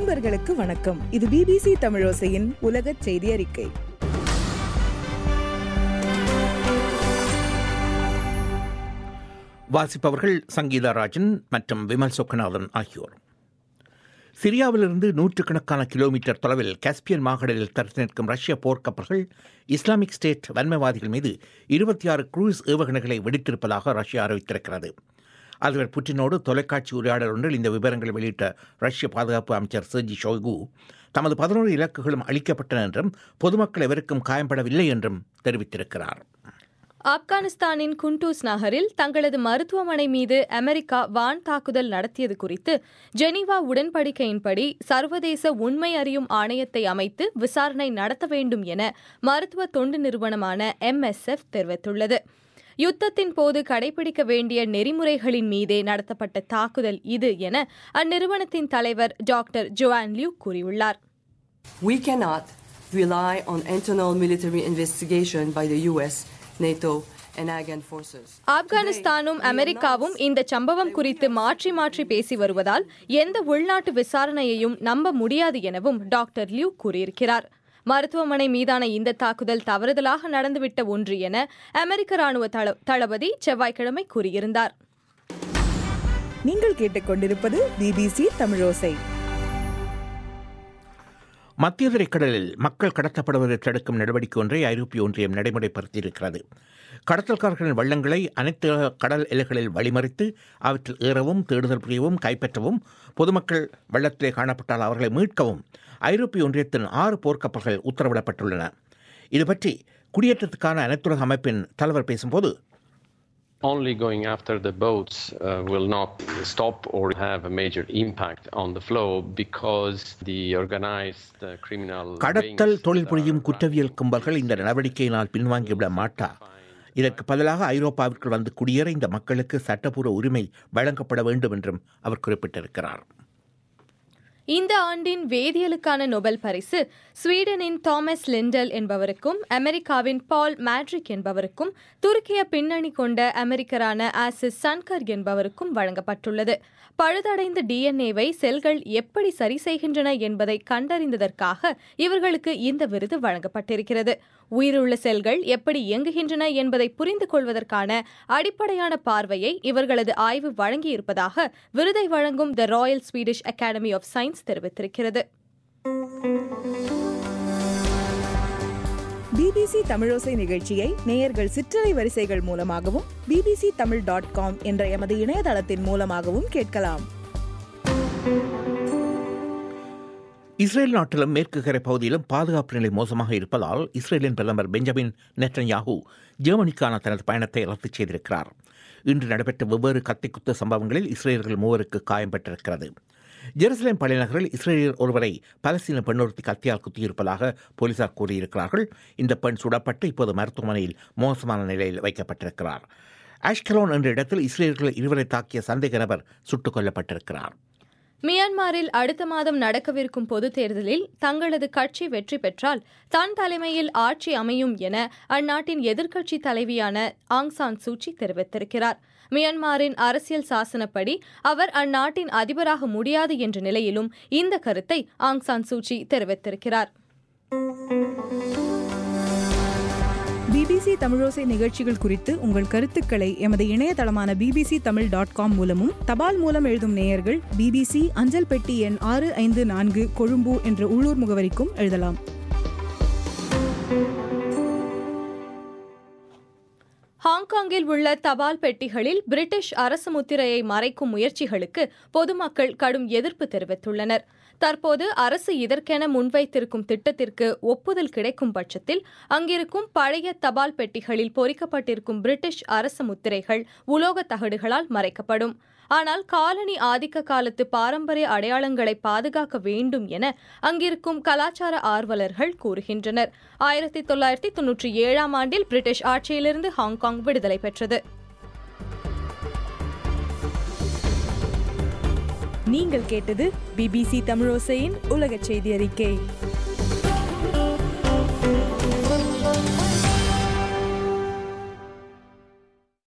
அன்பர்களுக்கு வணக்கம் இது பிபிசி தமிழோசையின் உலகச் செய்தி அறிக்கை வாசிப்பவர்கள் சங்கீதா ராஜன் மற்றும் விமல் சொக்கநாதன் ஆகியோர் சிரியாவிலிருந்து நூற்றுக்கணக்கான கிலோமீட்டர் தொலைவில் காஸ்பியன் மாகடலில் தடுத்து நிற்கும் ரஷ்ய போர்க்கப்பல்கள் இஸ்லாமிக் ஸ்டேட் வன்மைவாதிகள் மீது இருபத்தி ஆறு குரூஸ் ஏவுகணைகளை வெடித்திருப்பதாக ரஷ்யா அறிவித்திருக்கிறது அதிபர் புட்டினோடு தொலைக்காட்சி உரையாடல் ஒன்றில் இந்த விவரங்களை வெளியிட்ட ரஷ்ய பாதுகாப்பு அமைச்சர் சர்ஜி ஷோய்கு தமது பதினோரு இலக்குகளும் அளிக்கப்பட்டன என்றும் பொதுமக்கள் எவருக்கும் காயம்படவில்லை என்றும் தெரிவித்திருக்கிறார் ஆப்கானிஸ்தானின் குண்டூஸ் நகரில் தங்களது மருத்துவமனை மீது அமெரிக்கா வான் தாக்குதல் நடத்தியது குறித்து ஜெனீவா உடன்படிக்கையின்படி சர்வதேச உண்மை அறியும் ஆணையத்தை அமைத்து விசாரணை நடத்த வேண்டும் என மருத்துவ தொண்டு நிறுவனமான எம்எஸ்எஃப் தெரிவித்துள்ளது யுத்தத்தின் போது கடைபிடிக்க வேண்டிய நெறிமுறைகளின் மீதே நடத்தப்பட்ட தாக்குதல் இது என அந்நிறுவனத்தின் தலைவர் டாக்டர் ஜோவான் லியூ கூறியுள்ளார் We cannot rely on internal military investigation by the US, NATO, and Afghan forces. ஆப்கானிஸ்தானும் அமெரிக்காவும் இந்த சம்பவம் குறித்து மாற்றி மாற்றி பேசி வருவதால் எந்த உள்நாட்டு விசாரணையையும் நம்ப முடியாது எனவும் டாக்டர் லியூ கூறியிருக்கிறார் மருத்துவமனை மீதான இந்த தாக்குதல் தவறுதலாக நடந்துவிட்ட ஒன்று என அமெரிக்க ராணுவ தள- தளபதி செவ்வாய்க்கிழமை கூறியிருந்தார் நீங்கள் கேட்டுக்கொண்டிருப்பது பிபிசி தமிழோசை மத்திய திரைக்கடலில் மக்கள் கடத்தப்படுவதை தடுக்கும் நடவடிக்கை ஒன்றை ஐரோப்பிய ஒன்றியம் நடைமுறைப்படுத்தியிருக்கிறது கடத்தல்காரர்களின் வள்ளங்களை அனைத்து கடல் எல்லைகளில் வழிமறித்து அவற்றில் ஏறவும் தேடுதல் புரியவும் கைப்பற்றவும் பொதுமக்கள் வெள்ளத்திலே காணப்பட்டால் அவர்களை மீட்கவும் ஐரோப்பிய ஒன்றியத்தின் ஆறு போர்க்கப்பல்கள் உத்தரவிடப்பட்டுள்ளன இது பற்றி குடியேற்றத்துக்கான அனைத்துலக அமைப்பின் தலைவர் பேசும்போது only going after the boats uh, will not stop or have a major impact on the flow because the organized uh, criminal கடத்தல் rings தொழில் that புரியும் are குற்றவியல் கும்பல்கள் இந்த நடவடிக்கையினால் பின்வாங்கிவிட மாட்டா இதற்கு பதிலாக ஐரோப்பாவிற்குள் வந்து குடியேற இந்த மக்களுக்கு சட்டப்பூர்வ உரிமை வழங்கப்பட வேண்டும் என்றும் அவர் குறிப்பிட்டிருக்கிறார் இந்த ஆண்டின் வேதியியலுக்கான நொபல் பரிசு ஸ்வீடனின் தாமஸ் லிண்டல் என்பவருக்கும் அமெரிக்காவின் பால் மேட்ரிக் என்பவருக்கும் துருக்கிய பின்னணி கொண்ட அமெரிக்கரான ஆசிஸ் சன்கர் என்பவருக்கும் வழங்கப்பட்டுள்ளது பழுதடைந்த டிஎன்ஏவை செல்கள் எப்படி சரி செய்கின்றன என்பதை கண்டறிந்ததற்காக இவர்களுக்கு இந்த விருது வழங்கப்பட்டிருக்கிறது உயிருள்ள செல்கள் எப்படி இயங்குகின்றன என்பதை புரிந்து கொள்வதற்கான அடிப்படையான பார்வையை இவர்களது ஆய்வு வழங்கியிருப்பதாக விருதை வழங்கும் the royal Swedish academy of science தெரிவித்திருக்கிறது பிபிசி தமிழோசை நிகழ்ச்சியை நேயர்கள் சிற்றலை வரிசைகள் மூலமாகவும் பிபிசி தமிழ் டாட் காம் என்ற எமது இணையதளத்தின் மூலமாகவும் கேட்கலாம் இஸ்ரேல் நாட்டிலும் மேற்கு கரை பகுதியிலும் பாதுகாப்பு நிலை மோசமாக இருப்பதால் இஸ்ரேலின் பிரதமர் பெஞ்சமின் நெட்டன்யாஹூ ஜெர்மனிக்கான தனது பயணத்தை ரத்து செய்திருக்கிறார் இன்று நடைபெற்ற வெவ்வேறு கத்திக்குத்து சம்பவங்களில் இஸ்ரேலர்கள் மூவருக்கு காயம் பெற்றிருக்கிறது ஜெருசலேம் பள்ளிநகரில் இஸ்ரேலியர் ஒருவரை பலஸ்தீன பெண்ணொருத்தி கத்தியால் குத்தியிருப்பதாக போலீசார் கூறியிருக்கிறார்கள் இந்த பெண் சுடப்பட்டு இப்போது மருத்துவமனையில் மோசமான நிலையில் வைக்கப்பட்டிருக்கிறார் ஆஷ்கலோன் என்ற இடத்தில் இஸ்ரேலர்கள் இருவரை தாக்கிய சந்தேக நபர் சுட்டுக் கொல்லப்பட்டிருக்கிறார் மியான்மரில் அடுத்த மாதம் நடக்கவிருக்கும் பொதுத் தேர்தலில் தங்களது கட்சி வெற்றி பெற்றால் தான் தலைமையில் ஆட்சி அமையும் என அந்நாட்டின் எதிர்க்கட்சி தலைவியான ஆங் சான் சூச்சி தெரிவித்திருக்கிறார் மியான்மரின் அரசியல் சாசனப்படி அவர் அந்நாட்டின் அதிபராக முடியாது என்ற நிலையிலும் இந்த கருத்தை ஆங் சான் சூச்சி தெரிவித்திருக்கிறார் பிபிசி தமிழோசை நிகழ்ச்சிகள் குறித்து உங்கள் கருத்துக்களை எமது இணையதளமான பிபிசி தமிழ் டாட் காம் மூலமும் தபால் மூலம் எழுதும் நேயர்கள் பிபிசி அஞ்சல் பெட்டி எண் ஆறு ஐந்து நான்கு கொழும்பு என்ற உள்ளூர் முகவரிக்கும் எழுதலாம் ஹாங்காங்கில் உள்ள தபால் பெட்டிகளில் பிரிட்டிஷ் அரசு முத்திரையை மறைக்கும் முயற்சிகளுக்கு பொதுமக்கள் கடும் எதிர்ப்பு தெரிவித்துள்ளனர் தற்போது அரசு இதற்கென முன்வைத்திருக்கும் திட்டத்திற்கு ஒப்புதல் கிடைக்கும் பட்சத்தில் அங்கிருக்கும் பழைய தபால் பெட்டிகளில் பொறிக்கப்பட்டிருக்கும் பிரிட்டிஷ் அரசு முத்திரைகள் உலோக தகடுகளால் மறைக்கப்படும் ஆனால் காலனி ஆதிக்க காலத்து பாரம்பரிய அடையாளங்களை பாதுகாக்க வேண்டும் என அங்கிருக்கும் கலாச்சார ஆர்வலர்கள் கூறுகின்றனர் ஆயிரத்தி தொள்ளாயிரத்தி தொன்னூற்றி ஏழாம் ஆண்டில் பிரிட்டிஷ் ஆட்சியிலிருந்து ஹாங்காங் விடுதலை பெற்றது நீங்கள் கேட்டது பிபிசி தமிழோசையின் உலகச் செய்தி அறிக்கை